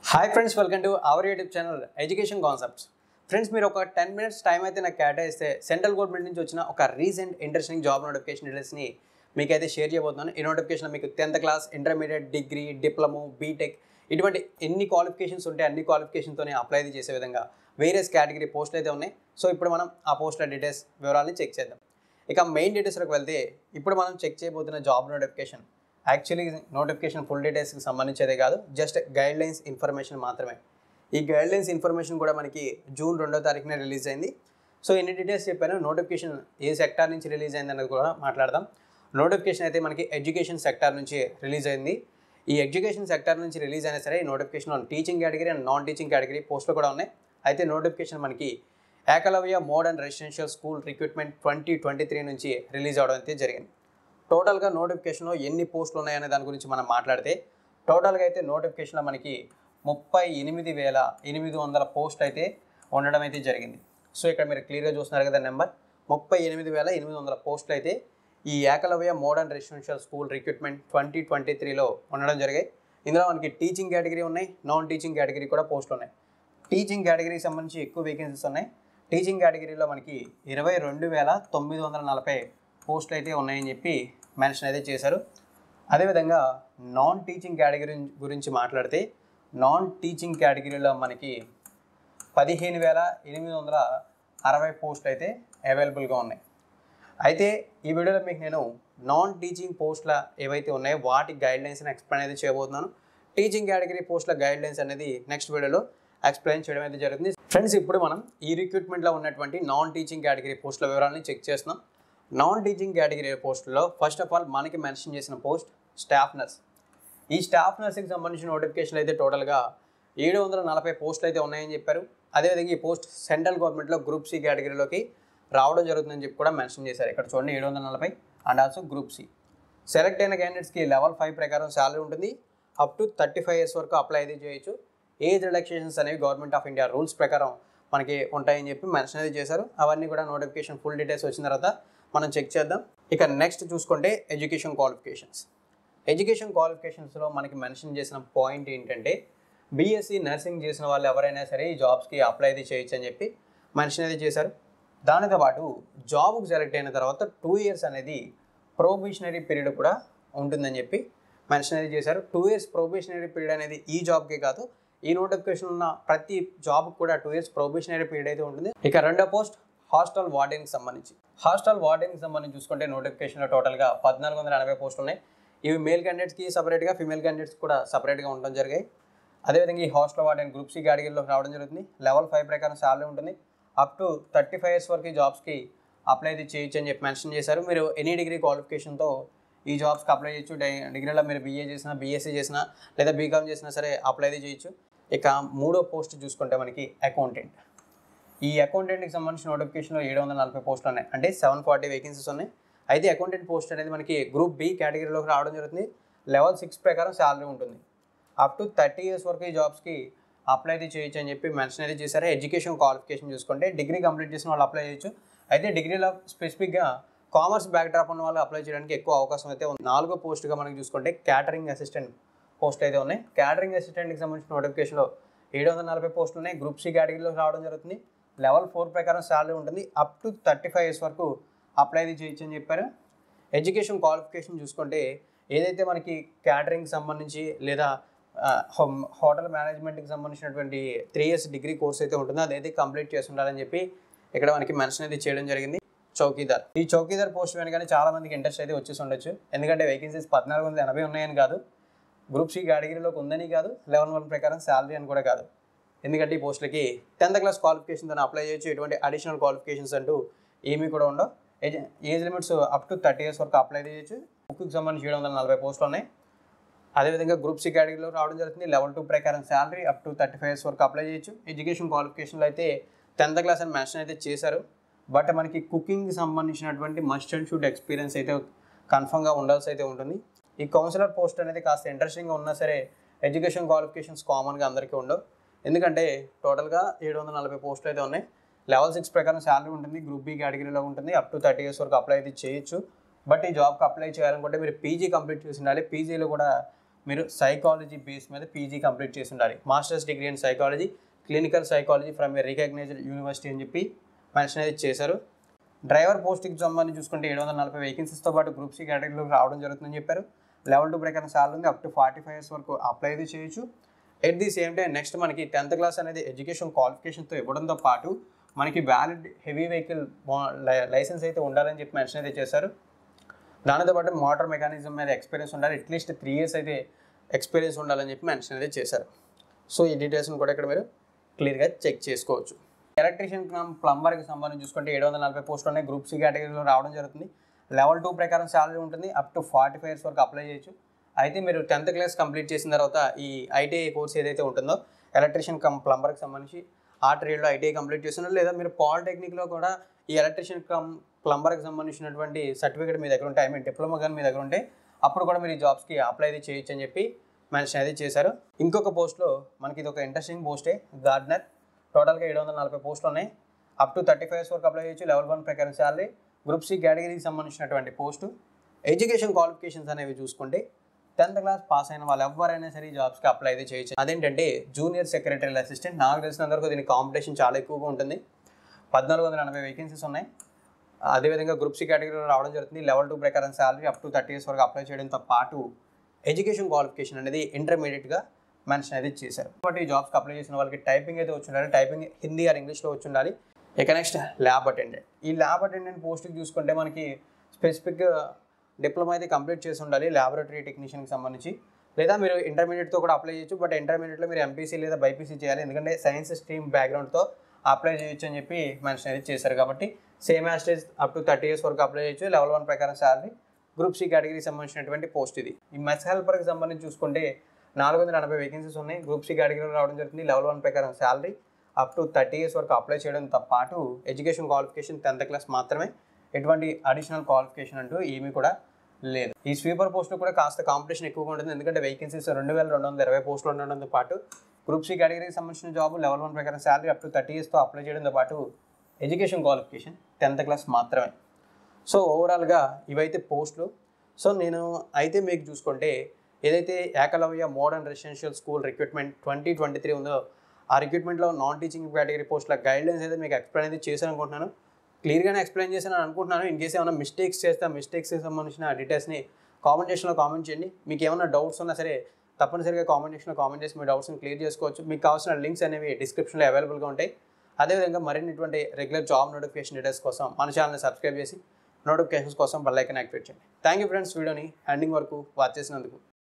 hi friends welcome to our YouTube channel education concepts friends మీరు ఒక ten minutes time అయితే నాకు కేటాయిస్తే సెంట్రల్ గవర్నమెంట్ నుంచి వచ్చిన ఒక రీసెంట్ ఇంట్రెస్టింగ్ జాబ్ నోటిఫికేషన్ డీటెయిల్స్ని మీకైతే షేర్ చేయబోతున్నాను ఈ నోటిఫికేషన్ మీకు tenth class intermediate degree diploma B Tech ఇటువంటి ఎన్ని క్వాలిఫికేషన్స్ ఉంటే అన్ని క్వాలిఫికేషన్తోనే అప్లై చేసే విధంగా వేరియస్ కేటగిరీ పోస్టులు అయితే ఉన్నాయి సో ఇప్పుడు మనం ఆ పోస్టుల డీటెయిల్స్ వివరాలని చెక్ చేద్దాం ఇక మెయిన్ డీటెయిల్స్లోకి వెళ్తే ఇప్పుడు మనం చెక్ చేయబోతున్న job notification actually notification full డీటెయిల్స్కి సంబంధించేదే కాదు జస్ట్ గైడ్ లైన్స్ ఇన్ఫర్మేషన్ మాత్రమే ఈ గైడ్ లైన్స్ ఇన్ఫర్మేషన్ కూడా మనకి జూన్ రెండో తారీఖున రిలీజ్ అయింది సో ఎన్ని డీటెయిల్స్ చెప్పాను నోటిఫికేషన్ ఏ సెక్టార్ నుంచి రిలీజ్ అయింది అన్నది కూడా మాట్లాడదాం నోటిఫికేషన్ అయితే మనకి ఎడ్యుకేషన్ సెక్టార్ నుంచి రిలీజ్ అయింది ఈ ఎడ్యుకేషన్ సెక్టార్ నుంచి రిలీజ్ అయినా సరే ఈ notification teaching category and non teaching category పోస్టులు కూడా ఉన్నాయి అయితే నోటిఫికేషన్ మనకి Eklavya modern residential school recruitment twenty twenty three నుంచి రిలీజ్ అవడం అయితే జరిగింది టోటల్గా నోటిఫికేషన్లో ఎన్ని పోస్టులు ఉన్నాయనే దాని గురించి మనం మాట్లాడితే టోటల్గా అయితే నోటిఫికేషన్లో మనకి ముప్పై ఎనిమిది వేల ఎనిమిది వందల పోస్ట్ అయితే ఉండడం అయితే జరిగింది సో ఇక్కడ మీరు క్లియర్గా చూస్తున్నారు కదా నెంబర్ ముప్పై ఎనిమిది వేల ఎనిమిది వందల పోస్టులు అయితే ఈ Eklavya modern residential school recruitment twenty twenty త్రీలో ఉండడం జరిగాయి ఇందులో మనకి టీచింగ్ కేటగిరీ ఉన్నాయి నాన్ టీచింగ్ కేటగిరీ కూడా పోస్టులు ఉన్నాయి టీచింగ్ కేటగిరీకి సంబంధించి ఎక్కువ వేకెన్సీస్ ఉన్నాయి టీచింగ్ కేటగిరీలో మనకి ఇరవై రెండు వేల తొమ్మిది వందల నలభై పోస్టులు అయితే ఉన్నాయని చెప్పి మెన్షన్ అయితే చేశారు అదేవిధంగా నాన్ టీచింగ్ కేటగిరీ గురించి మాట్లాడితే నాన్ టీచింగ్ కేటగిరీలో మనకి పదిహేను వేల ఎనిమిది వందల అరవై పోస్టులు అయితే అవైలబుల్గా ఉన్నాయి అయితే ఈ వీడియోలో మీకు నేను నాన్ టీచింగ్ పోస్టుల ఏవైతే ఉన్నాయో వాటి గైడ్ లైన్స్ని ఎక్స్ప్లెయిన్ అయితే చేయబోతున్నాను టీచింగ్ కేటగిరీ పోస్టుల గైడ్ లైన్స్ అనేది నెక్స్ట్ వీడియోలో ఎక్స్ప్లెయిన్ చేయడం అయితే జరుగుతుంది ఫ్రెండ్స్ ఇప్పుడు మనం ఈ రిక్రూట్మెంట్లో ఉన్నటువంటి నాన్ టీచింగ్ కేటగిరీ పోస్టుల వివరాలని చెక్ చేస్తున్నాం నాన్ టీచింగ్ కేటగిరీ పోస్టుల్లో ఫస్ట్ ఆఫ్ ఆల్ మనకి మెన్షన్ చేసిన పోస్ట్ స్టాఫ్ నర్స్ ఈ స్టాఫ్ నర్సింగ్ సంబంధించిన నోటిఫికేషన్ అయితే టోటల్గా ఏడు వందల నలభై పోస్టులు అయితే ఉన్నాయని చెప్పారు అదేవిధంగా ఈ పోస్ట్ సెంట్రల్ గవర్నమెంట్లో గ్రూప్ సి కేటగిరీలోకి రావడం జరుగుతుందని చెప్పి కూడా మెన్షన్ చేశారు ఇక్కడ చూడండి ఏడు వందల నలభై and also group C select అయిన క్యాండిడేట్స్కి లెవెల్ ఫైవ్ ప్రకారం శాలరీ ఉంటుంది up to thirty five years వరకు అప్లై అయితే చేయొచ్చు ఏజ్ రిలాక్సేషన్స్ అనేవి గవర్నమెంట్ ఆఫ్ ఇండియా రూల్స్ ప్రకారం మనకి ఉంటాయని చెప్పి మెన్షన్ అయితే చేశారు అవన్నీ కూడా నోటిఫికేషన్ ఫుల్ డీటెయిల్స్ వచ్చిన తర్వాత మనం చెక్ చేద్దాం ఇక నెక్స్ట్ చూసుకుంటే ఎడ్యుకేషన్ క్వాలిఫికేషన్స్ ఎడ్యుకేషన్ క్వాలిఫికేషన్స్లో మనకి మెన్షన్ చేసిన పాయింట్ ఏంటంటే బీఎస్సీ నర్సింగ్ చేసిన వాళ్ళు ఎవరైనా సరే ఈ జాబ్స్కి అప్లై అయితే చేయొచ్చు అని చెప్పి మెన్షన్ అయితే చేశారు దానితో పాటు జాబ్కి సెలెక్ట్ అయిన తర్వాత టూ ఇయర్స్ అనేది ప్రొబేషనరీ పీరియడ్ కూడా ఉంటుందని చెప్పి మెన్షన్ అయితే చేశారు టూ ఇయర్స్ ప్రొబేషనరీ పీరియడ్ అనేది ఈ జాబ్కే కాదు ఈ నోటిఫికేషన్ ఉన్న ప్రతి జాబ్కి కూడా టూ ఇయర్స్ ప్రొబేషనరీ పీరియడ్ అయితే ఉంటుంది ఇక రెండో పోస్ట్ హాస్టల్ వార్డెన్కి సంబంధించి హాస్టల్ వార్డెన్కి సంబంధించి చూసుకుంటే నోటిఫికేషన్లో టోటల్గా పద్నాలుగు వందల ఎనభై పోస్టులు ఉన్నాయి ఇవి మేల్ క్యాండిడేట్స్కి సపరేట్గా ఫిమేల్ క్యాండిడేట్స్ కూడా సపరేట్గా ఉండడం జరిగాయి అదేవిధంగా ఈ హాస్టల్ వార్డెన్ గ్రూప్ సి కేటగిరీలోకి రావడం జరుగుతుంది లెవెల్ ఫైవ్ ప్రకారం శాలరీ ఉంటుంది up to thirty five years వరకు ఈ జాబ్స్కి అప్లై అయితే చేయొచ్చు అని చెప్పి మెన్షన్ చేశారు మీరు ఎనీ డిగ్రీ క్వాలిఫికేషన్తో ఈ జాబ్స్కి అప్లై చేయొచ్చు డై- డిగ్రీలో మీరు బీఏ చేసినా బీఎస్సీ చేసినా లేదా బీకామ్ చేసినా సరే అప్లై అయితే చేయొచ్చు ఇక మూడో పోస్ట్ చూసుకుంటే మనకి అకౌంటెంట్ ఈ అకౌంటెంట్కి సంబంధించిన నోటిఫికేషన్లో ఏడు వందల నలభై పోస్టులు ఉన్నాయి అంటే సెవెన్ ఫార్టీ వేకెన్సీస్ ఉన్నాయి అయితే అకౌంటెంట్ పోస్ట్ అనేది మనకి గ్రూప్ బి కేటగిరీలోకి రావడం జరుగుతుంది లెవెల్ సిక్స్ ప్రకారం శాలరీ ఉంటుంది అప్ టు థర్టీ ఇయర్స్ వరకు ఈ జాబ్స్కి అప్లై అయితే చేయొచ్చు అని చెప్పి మెన్షన్ అయితే చేశారు ఎడ్యుకేషన్ క్వాలిఫికేషన్ చూసుకుంటే డిగ్రీ కంప్లీట్ చేసిన వాళ్ళు అప్లై చేయొచ్చు అయితే డిగ్రీలో స్పెసిఫిక్గా కామర్స్ బ్యాక్ డ్రాప్ ఉన్న వాళ్ళు అప్లై చేయడానికి ఎక్కువ అవకాశం అయితే ఉంది నాలుగో పోస్ట్గా మనకి చూసుకుంటే క్యాటరింగ్ అసిస్టెంట్ పోస్ట్ అయితే ఉన్నాయి క్యాటరింగ్ అసిస్టెంట్కి సంబంధించిన నోటిఫికేషన్లో ఏడు వందల నలభై పోస్టులు ఉన్నాయి గ్రూప్ సి కేటగిరీలో రావడం జరుగుతుంది లెవెల్ ఫోర్ ప్రకారం శాలరీ ఉంటుంది up to thirty five years వరకు అప్లై అయితే చేయొచ్చు అని చెప్పారు ఎడ్యుకేషన్ క్వాలిఫికేషన్ చూసుకుంటే ఏదైతే మనకి క్యాటరింగ్ సంబంధించి లేదా ఆ, హోమ్ హోటల్ మేనేజ్మెంట్కి సంబంధించినటువంటి త్రీ ఇయర్స్ డిగ్రీ కోర్స్ అయితే ఉంటుందో అదైతే కంప్లీట్ చేసి ఉండాలని చెప్పి ఇక్కడ మనకి మెన్షన్ అయితే చేయడం జరిగింది చౌకీదార్ ఈ చౌకీదార్ పోస్ట్ వెనకానే చాలా మందికి ఇంట్రెస్ట్ అయితే వచ్చేసి ఉండొచ్చు ఎందుకంటే వేకెన్సీస్ పద్నాలుగు వందల ఎనభై ఉన్నాయని కాదు గ్రూప్ సి కేటగిరీలోకి ఉందని కాదు లెవెన్ వన్ ప్రకారం శాలరీ అని కూడా కాదు ఎందుకంటే ఈ పోస్టులకి టెన్త్ క్లాస్ క్వాలిఫికేషన్తో అప్లై చేయొచ్చు ఎటువంటి అడిషనల్ క్వాలిఫికేషన్స్ అంటూ ఏమీ కూడా ఉండవు age age limits up to thirty years వరకు అప్లై చేయొచ్చు బుక్కి సంబంధించి ఏడు వందల నలభై పోస్టులు ఉన్నాయి అదేవిధంగా గ్రూప్ సి కేటగిరీలో రావడం జరుగుతుంది లెవెల్ టూ ప్రకారం salary up to thirty five years వరకు అప్లై చేయొచ్చు ఎడ్యుకేషన్ క్వాలిఫికేషన్లో అయితే టెన్త్ క్లాస్ అని మెన్షన్ అయితే చేశారు బట్ మనకి కుకింగ్కి సంబంధించినటువంటి మస్ట్ అండ్ షూట్ ఎక్స్పీరియన్స్ అయితే కన్ఫర్మ్గా ఉండాల్సి అయితే ఉంటుంది ఈ కౌన్సిలర్ పోస్ట్ అనేది కాస్త ఇంట్రెస్టింగ్గా ఉన్నా సరే ఎడ్యుకేషన్ క్వాలిఫికేషన్స్ కామన్గా అందరికీ ఉండవు ఎందుకంటే టోటల్గా ఏడు వందల నలభై పోస్టులు అయితే ఉన్నాయి లెవెల్ సిక్స్ ప్రకారం శాలరీ ఉంటుంది గ్రూప్ బి కేటగిరీలో ఉంటుంది అప్ టు థర్టీ ఇయర్స్ వరకు అప్లై అయితే చేయొచ్చు బట్ ఈ జాబ్కి అప్లై చేయాలనుకుంటే మీరు పీజీ కంప్లీట్ చేసి ఉండాలి పీజీలో కూడా మీరు సైకాలజీ బేస్ మీద పీజీ కంప్లీట్ చేసి ఉండాలి masters degree in psychology clinical psychology from a recognised university అని చెప్పి మెన్షన్ అయితే చేశారు డ్రైవర్ పోస్ట్కి సంబంధించి చూసుకుంటే ఏడు వందల నలభై వేకెన్సీస్తో పాటు గ్రూప్ సి కేటగిరీలోకి రావడం జరుగుతుందని చెప్పారు లెవెల్ టూ ప్రకారం సాలరీ ఉంది up to forty five years వరకు అప్లై అయితే చేయొచ్చు at the same time next మనకి టెన్త్ క్లాస్ అనేది ఎడ్యుకేషన్ క్వాలిఫికేషన్తో ఇవ్వడంతో పాటు మనకి వ్యాలిడ్ హెవీ వెహికల్ లైసెన్స్ అయితే ఉండాలని చెప్పి మెన్షన్ అయితే చేశారు దానితో పాటు మోటార్ మెకానిజం మీద ఎక్స్పీరియన్స్ ఉండాలి అట్లీస్ట్ త్రీ ఇయర్స్ అయితే ఎక్స్పీరియన్స్ ఉండాలని చెప్పి మెన్షన్ అయితే చేశారు సో ఈ డీటెయిల్స్ని కూడా ఇక్కడ మీరు క్లియర్గా చెక్ చేసుకోవచ్చు ఎలక్ట్రీషియన్ కమ్ ప్లంబర్కి సంబంధించి చూసుకుంటే ఏడు వందల నలభై పోస్టులు ఉన్నాయి గ్రూప్ సి కేటగిరీలో రావడం జరుగుతుంది లెవెల్ టూ ప్రకారం శాలరీ ఉంటుంది up to forty five years వరకు అప్లై చేయొచ్చు అయితే మీరు టెన్త్ క్లాస్ కంప్లీట్ చేసిన తర్వాత ఈ ఐటీఐ కోర్స్ ఏదైతే ఉంటుందో ఎలక్ట్రీషియన్ కమ్ ప్లంబర్కి సంబంధించి ఆ ట్రేడ్లో ఐటీఐ కంప్లీట్ చేస్తున్నారు లేదా మీరు పాలిటెక్నిక్లో కూడా ఈ ఎలక్ట్రీషియన్ కమ్ ప్లంబర్కి సంబంధించినటువంటి సర్టిఫికేట్ మీ దగ్గర ఉంటే ఐ మీన్ డిప్లొమా కానీ మీ దగ్గర ఉంటే అప్పుడు కూడా మీరు ఈ జాబ్స్కి అప్లై అయితే చేయొచ్చు అని చెప్పి మెన్షన్ అయితే చేశారు ఇంకొక పోస్ట్లో మనకి ఇది ఒక ఇంట్రెస్టింగ్ పోస్టే గార్డనర్ టోటల్గా ఏడు వందల నలభై పోస్టులు ఉన్నాయి up to thirty five years వరకు అప్లై చేయొచ్చు లెవెల్ వన్ ప్రకారం శాలరీ గ్రూప్ సి కేటగిరీకి సంబంధించినటువంటి పోస్టు ఎడ్యుకేషన్ క్వాలిఫికేషన్స్ అనేవి చూసుకుంటే టెన్త్ క్లాస్ పాస్ అయిన వాళ్ళు ఎవరైనా సరే ఈ జాబ్స్కి అప్లై అయితే చేయొచ్చు అదేంటంటే జూనియర్ సెక్రటరీ అసిస్టెంట్ నాకు తెలిసినంత వరకు దీని కాంపిటీషన్ చాలా ఎక్కువగా ఉంటుంది పద్నాలుగు వందల ఎనభై వేకెన్సీస్ ఉన్నాయి అదేవిధంగా గ్రూప్ సి కేటగిరీలో రావడం జరుగుతుంది లెవెల్ టూ ప్రకారం salary up to thirty years వరకు అప్లై చేయడంతో పాటు ఎడ్యుకేషన్ క్వాలిఫికేషన్ అనేది ఇంటర్మీడియట్గా మెన్షన్ అయితే చేశారు కాబట్టి ఈ జాబ్స్కి అప్లై చేసిన వాళ్ళకి టైపింగ్ అయితే వచ్చి ఉండాలి టైపింగ్ హిందీ ఆర్ ఇంగ్లీష్లో వచ్చి ఉండాలి ఇక నెక్స్ట్ ల్యాబ్ అటెండెంట్ ఈ ల్యాబ్ అటెండెంట్ పోస్ట్కి చూసుకుంటే మనకి స్పెసిఫిక్ డిప్లొమా అయితే కంప్లీట్ చేసి ఉండాలి ల్యాబొరేటరీ టెక్నీషియన్కి సంబంధించి లేదా మీరు ఇంటర్మీడియట్తో కూడా అప్లై చేయొచ్చు బట్ ఇంటర్మీడియట్లో మీరు ఎంపీసీ లేదా బైపీసీ చేయాలి ఎందుకంటే సైన్స్ స్ట్రీమ్ బ్యాక్గ్రౌండ్తో అప్లై చేయొచ్చు అని చెప్పి మెన్షన్ అయితే చేశారు కాబట్టి సేమ్ యాస్టేజ్ అప్ టు థర్టీ ఇయర్స్ వరకు అప్లై చేయొచ్చు లెవెల్ వన్ ప్రకారం శాలరీ గ్రూప్ సి కేటగిరీకి సంబంధించినటువంటి పోస్ట్ ఇది ఈ మెస్ హెల్పర్కి సంబంధించి చూసుకుంటే నాలుగు వందల ఎనభై వేకెన్సీస్ ఉన్నాయి గ్రూప్ సి కేటగిరీలో రావడం జరుగుతుంది లెవెల్ వన్ ప్రకారం salary up to thirty years వరకు అప్లై చేయడంతో పాటు ఎడ్యుకేషన్ క్వాలిఫికేషన్ టెన్త్ క్లాస్ మాత్రమే ఎటువంటి అడిషనల్ క్వాలిఫికేషన్ అంటూ ఏమీ కూడా లేదు ఈ స్వీపర్ పోస్టులు కూడా కాస్త కాంపిటీషన్ ఎక్కువగా ఉంటుంది ఎందుకంటే వేకెన్సీస్ రెండు వేల రెండు వందల ఇరవై పోస్టులు ఉండడంతో పాటు గ్రూప్ సి కేటగిరీకి సంబంధించిన జాబ్ లెవెల్ వన్ ప్రకారం శాలరీ అప్ టు థర్టీ ఇయర్స్తో అప్లై చేయడంతో పాటు ఎడ్యుకేషన్ క్వాలిఫికేషన్ టెన్త్ క్లాస్ మాత్రమే సో ఓవరాల్గా ఇవైతే పోస్టులు సో నేను అయితే మీకు చూసుకుంటే ఏదైతే Eklavya modern residential school recruitment twenty twenty three ఉందో ఆ రిక్రూట్మెంట్లో నాన్ టీచింగ్ కేటగిరీ పోస్టుల గైడ్లైన్స్ అయితే మీకు ఎక్స్ప్లెయిన్ అయితే చేశాను అనుకుంటున్నాను క్లియర్గానే ఎక్స్ప్లెయిన్ చేశాను అనుకుంటున్నాను ఇన్ కేసు ఏమైనా మిస్టేక్స్ చేస్తే ఆ మిస్టేక్స్కి సంబంధించిన డీటెయిల్స్ని కామెంట్ సెక్షన్లో కామెంట్ చేయండి మీకు ఏమైనా డౌట్స్ ఉన్నా సరే తప్పనిసరిగా కామెంట్ సెక్షన్లో కామెంట్ చేసి మీ డౌట్స్ని క్లియర్ చేసుకోవచ్చు మీకు కావాల్సిన లింక్స్ అనేవి డిస్క్రిప్షన్లో అవైలబుల్గా ఉంటాయి అదేవిధంగా మరిన్ని ఇటువంటి రెగ్యులర్ జాబ్ నోటిఫికేషన్ డీటెయిల్స్ కోసం మన ఛానల్ని సబ్స్క్రైబ్ చేసి నోటిఫికేషన్స్ కోసం బెల్ ఐకన్ యాక్టివేట్ చేయండి థ్యాంక్ యూ ఫ్రెండ్స్ వీడియోని హ్యాండింగ్ వరకు వాచ్ చేసినందుకు